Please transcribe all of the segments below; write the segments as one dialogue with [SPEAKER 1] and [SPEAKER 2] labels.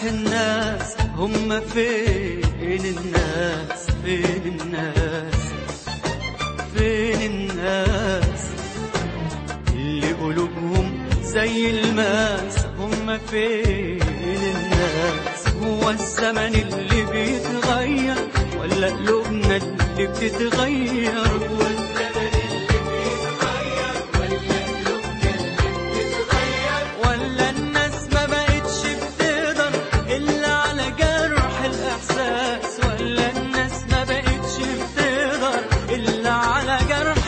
[SPEAKER 1] الناس هم فين الناس فين الناس فين الناس اللي قلوبهم زي الماس هم فين الناس هو الزمن اللي بيتغير ولا قلوبنا اللي بتتغير هو الزمن اللي بيتغير ولا قلوبنا اللي بتتغير ولا الناس ما بقتش بتقدر إلا على جرح الإحساس ولا الناس ما بقتش بتقدر إلا على جرح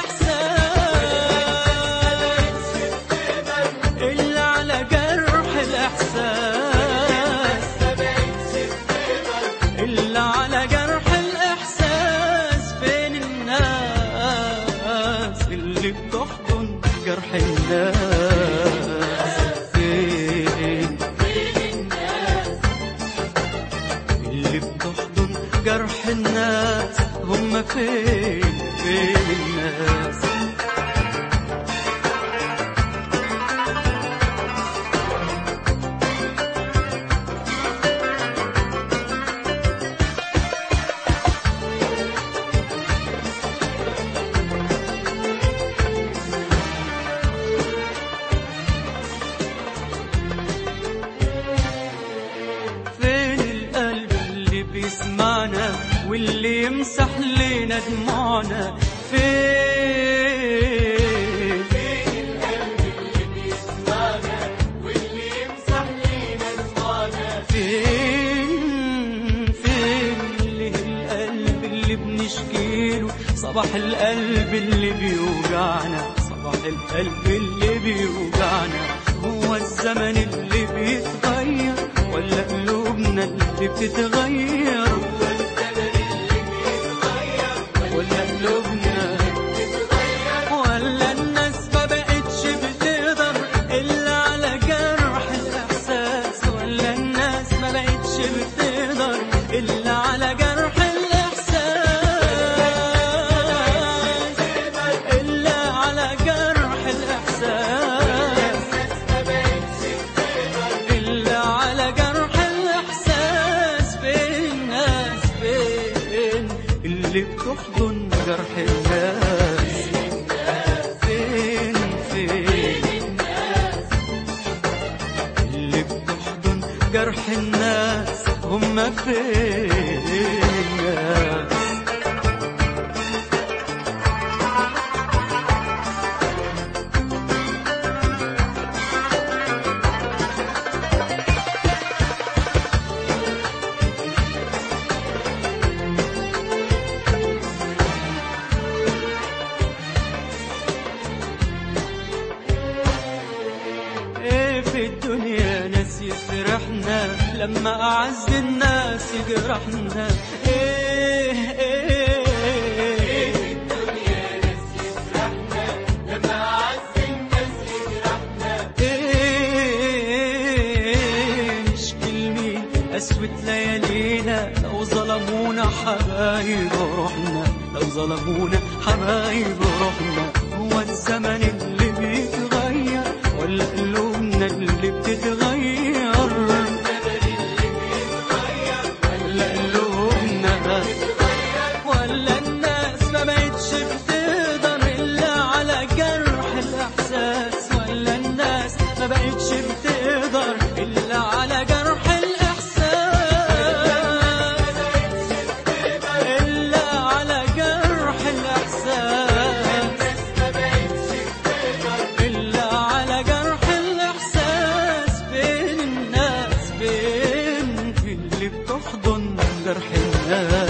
[SPEAKER 1] الإحساس إلا على جرح الإحساس إلا على جرح الإحساس فين الناس اللي بتحضن جرح الناس فين اللي بتحضن جرح الناس هم فين فين الناس فين القلب اللي بيسمعنا واللي يمسح لنا دموعنا فين فين القلب اللي بيسمعنا واللي يمسح لنا دموعنا فين فين اللي القلب اللي بنشكيله صباح القلب اللي بيوجعنا صباح القلب اللي بيوجعنا هو الزمن اللي بيتغير ولا قلوبنا اللي بتتغير هو الزمن اللي بيتغير ولا قلوبنا ولا الناس ما بقتش بتقدر إلا على جرح الإحساس ولا الناس ما بقتش بتقدر إلا على جرح الإحساس إلا على جرح الإحساس إلا على جرح الإحساس فين الناس فين اللي بتحضن جرح الناس فين فين اللي بتحضن جرح الناس هم فين الناس ايه في الدنيا ناس يفرحنا لما اعز الناس يجرحنا ايه ايه ايه في الدنيا ناس يفرحنا لما اعز الناس يجرحنا ايه نشكي لمين اسود ليالينا لو ظلمونا حبايب روحنا لو ظلمونا حبايب روحنا هو الزمن اللي بيتغير ولا قلوبنا اللي بتتغير ولا قلوبنا ولا الناس ما بقتش بتقدر إلا على جرح الإحساس ولا الناس ما بقتش بتقدر إلا على جرح الإحساس إلا على جرح الإحساس إلا على جرح الإحساس فين الناس فين في اللي بتحضن جرح الناس